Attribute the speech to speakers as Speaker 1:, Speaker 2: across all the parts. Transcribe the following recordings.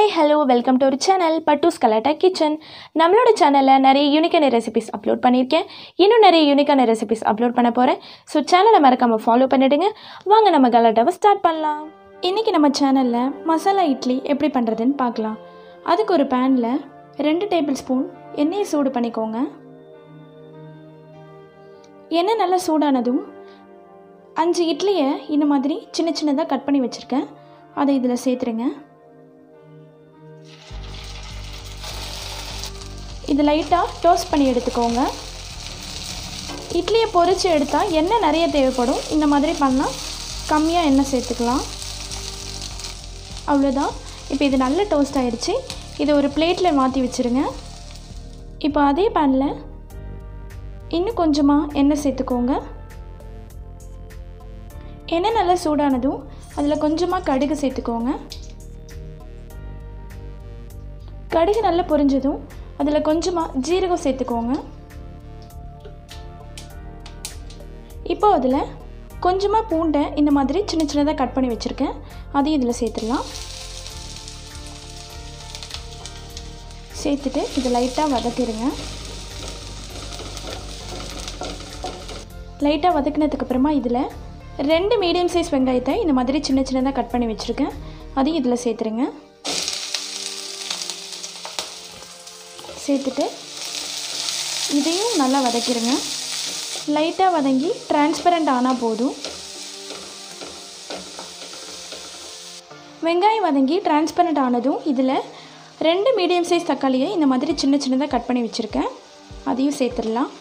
Speaker 1: hi hello welcome to ஒரு channel பட்டூஸ் கலாட்டா கிச்சன் நம்மளோட சேனலில் நிறைய யூனிக்கான ரெசிபிஸ் அப்லோட் பண்ணியிருக்கேன் இன்னும் நிறைய யூனிக்கான ரெசிபிஸ் அப்லோட் பண்ண போகிறேன் ஸோ சேனலை மறக்காமல் ஃபாலோ பண்ணிவிடுங்க வாங்க நம்ம கலாட்டாவை ஸ்டார்ட் பண்ணலாம் இன்றைக்கி நம்ம சேனலில் மசாலா இட்லி எப்படி பண்ணுறதுன்னு பார்க்கலாம் அதுக்கு ஒரு பேனில் ரெண்டு டேபிள் ஸ்பூன் எண்ணெயை சூடு பண்ணிக்கோங்க எண்ணெய் நல்லா சூடானதும் அஞ்சு இட்லியை இந்த மாதிரி சின்ன சின்னதாக கட் பண்ணி வச்சுருக்கேன் அதை இதில் சேர்த்துருங்க இது லைட்டாக டோஸ்ட் பண்ணி எடுத்துக்கோங்க இட்லியை பொரித்து எடுத்தால் எண்ணெய் நிறைய தேவைப்படும் இந்த மாதிரி பண்ணால் கம்மியாக எண்ணெய் சேர்த்துக்கலாம் அவ்வளோதான் இப்போ இது நல்ல டோஸ்ட் ஆயிடுச்சு இதை ஒரு பிளேட்டில் மாற்றி வச்சுருங்க இப்போ அதே பேனில் இன்னும் கொஞ்சமாக எண்ணெய் சேர்த்துக்கோங்க எண்ணெய் நல்லா சூடானதும் அதில் கொஞ்சமாக கடுகு சேர்த்துக்கோங்க கடுகு நல்லா பொரிஞ்சதும் அதில் கொஞ்சமாக ஜீரகம் சேர்த்துக்கோங்க இப்போ அதில் கொஞ்சமாக பூண்டை இந்த மாதிரி சின்ன சின்னதாக கட் பண்ணி வச்சுருக்கேன் அதையும் இதில் சேர்த்துடலாம் சேர்த்துட்டு இதை லைட்டாக வதக்கிடுங்க லைட்டாக வதக்கினதுக்கப்புறமா இதில் ரெண்டு மீடியம் சைஸ் வெங்காயத்தை இந்த மாதிரி சின்ன சின்னதாக கட் பண்ணி வச்சுருக்கேன் அதையும் இதில் சேர்த்துருங்க சேர்த்துட்டு இதையும் நல்லா வதக்கிடுங்க லைட்டாக வதங்கி டிரான்ஸ்பரண்ட் ஆனால் போதும் வெங்காயம் வதங்கி டிரான்ஸ்பரண்ட் ஆனதும் இதில் ரெண்டு மீடியம் சைஸ் தக்காளியை இந்த மாதிரி சின்ன சின்னதாக கட் பண்ணி வச்சுருக்கேன் அதையும் சேர்த்துடலாம்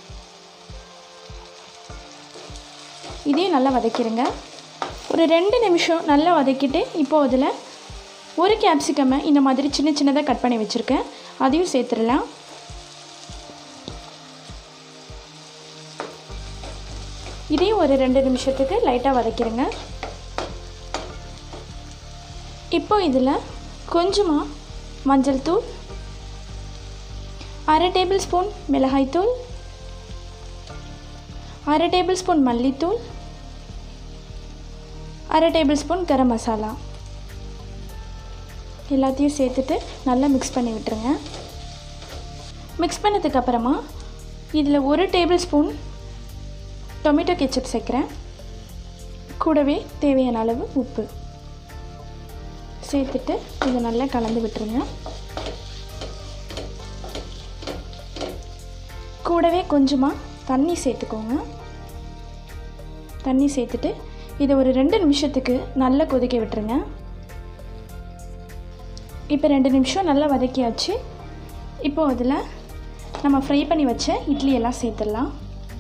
Speaker 1: இதையும் நல்லா வதக்கிடுங்க ஒரு ரெண்டு நிமிஷம் நல்லா வதக்கிட்டு இப்போது அதில் ஒரு கேப்சிகம்மை இந்த மாதிரி சின்ன சின்னதாக கட் பண்ணி வச்சுருக்கேன் அதையும் சேர்த்துடலாம் இதையும் ஒரு ரெண்டு நிமிஷத்துக்கு லைட்டாக வதக்கிடுங்க இப்போ இதில் கொஞ்சமாக மஞ்சள் தூள் அரை டேபிள் ஸ்பூன் மிளகாய்த்தூள் அரை டேபிள் ஸ்பூன் மல்லித்தூள் அரை டேபிள் ஸ்பூன் கரம் மசாலா எல்லாத்தையும் சேர்த்துட்டு நல்லா மிக்ஸ் பண்ணி விட்டுருங்க மிக்ஸ் பண்ணதுக்கப்புறமா இதில் ஒரு டேபிள் ஸ்பூன் டொமேட்டோ கெச்சப் சேர்க்குறேன் கூடவே தேவையான அளவு உப்பு சேர்த்துட்டு இதை நல்லா கலந்து விட்டுருங்க கூடவே கொஞ்சமாக தண்ணி சேர்த்துக்கோங்க தண்ணி சேர்த்துட்டு இதை ஒரு ரெண்டு நிமிஷத்துக்கு நல்லா கொதிக்க விட்டுருங்க இப்போ ரெண்டு நிமிஷம் நல்லா வதக்கியாச்சு இப்போது அதில் நம்ம ஃப்ரை பண்ணி வச்ச இட்லி எல்லாம் சேர்த்துடலாம்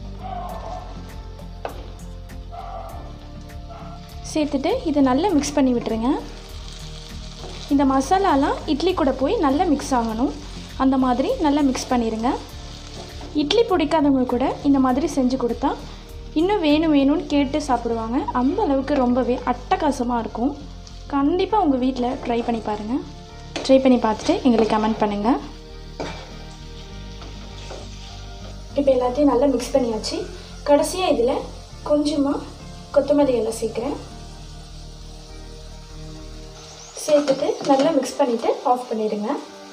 Speaker 1: சேர்த்துட்டு இதை நல்லா மிக்ஸ் பண்ணி விட்டுருங்க இந்த மசாலாலாம் இட்லி கூட போய் நல்லா மிக்ஸ் ஆகணும் அந்த மாதிரி நல்லா மிக்ஸ் பண்ணிடுங்க இட்லி பிடிக்காதவங்க கூட இந்த மாதிரி செஞ்சு கொடுத்தா இன்னும் வேணும் வேணும்னு கேட்டு சாப்பிடுவாங்க அந்த அளவுக்கு ரொம்பவே அட்டகாசமாக இருக்கும் கண்டிப்பாக உங்கள் வீட்டில் ட்ரை பண்ணி பாருங்கள் ட்ரை பண்ணி பார்த்துட்டு எங்களுக்கு கமெண்ட் பண்ணுங்கள் இப்போ எல்லாத்தையும் நல்லா மிக்ஸ் பண்ணியாச்சு கடைசியாக இதில் கொஞ்சமாக கொத்தமல்லி எல்லாம் சேர்க்குறேன் சேர்த்துட்டு நல்லா மிக்ஸ் பண்ணிவிட்டு ஆஃப் பண்ணிடுங்க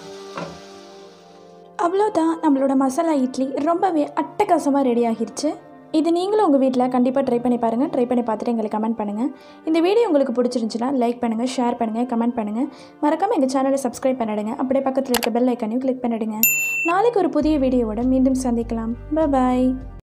Speaker 1: அவ்வளோதான் நம்மளோட மசாலா இட்லி ரொம்பவே அட்டகாசமாக ரெடி ஆகிருச்சு இது நீங்களும் உங்கள் வீட்டில் கண்டிப்பாக ட்ரை பண்ணி பாருங்கள் ட்ரை பண்ணி பார்த்துட்டு எங்களுக்கு கமெண்ட் பண்ணுங்கள் இந்த வீடியோ உங்களுக்கு பிடிச்சிருந்துச்சுன்னா லைக் பண்ணுங்கள் ஷேர் பண்ணுங்கள் கமெண்ட் பண்ணுங்கள் மறக்காமல் எங்கள் சேனலை சப்ஸ்கிரைப் பண்ணிடுங்க அப்படியே பக்கத்தில் இருக்க பெல் ஐக்கனையும் கிளிக் பண்ணிடுங்க நாளைக்கு ஒரு புதிய வீடியோவோட மீண்டும் சந்திக்கலாம் பாய்